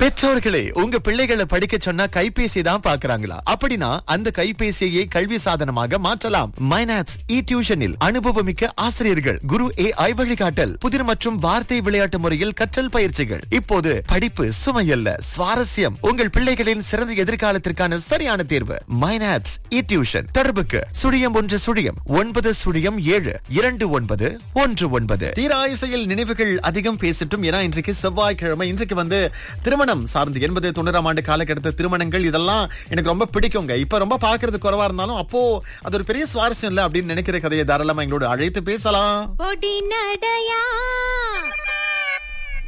பெற்றோர்களே உங்க பிள்ளைகளை படிக்க சொன்னா கைபேசி தான் பாக்குறாங்களா அப்படின்னா அந்த கைபேசியை கல்வி சாதனமாக மாற்றலாம் மைனாப்ஸ் இ டியூஷனில் அனுபவமிக்க ஆசிரியர்கள் குரு ஏ ஐ வழிகாட்டல் புதிர் மற்றும் வார்த்தை விளையாட்டு முறையில் கற்றல் பயிற்சிகள் இப்போது படிப்பு சுமையல்ல சுவாரஸ்யம் உங்கள் பிள்ளைகளின் சிறந்த எதிர்காலத்திற்கான சரியான தேர்வு மைனாப்ஸ் இ டியூஷன் தொடர்புக்கு சுழியம் ஒன்று சுழியம் ஒன்பது சுழியம் ஏழு இரண்டு ஒன்பது ஒன்று ஒன்பது தீராயிசையில் நினைவுகள் அதிகம் பேசட்டும் ஏன்னா இன்றைக்கு செவ்வாய்க்கிழமை இன்றைக்கு வந்து திருமணம் சார்ந்து எண்பது தொண்ணூறாம் ஆண்டு காலகட்டத்து திருமணங்கள் இதெல்லாம் எனக்கு ரொம்ப பிடிக்குங்க இப்ப ரொம்ப பாக்குறது குறைவா இருந்தாலும் அப்போ அது ஒரு பெரிய சுவாரஸ்யம் இல்ல அப்படின்னு நினைக்கிற கதையை தாராளமா எங்களோட அழைத்து பேசலாம் பொடி நடையா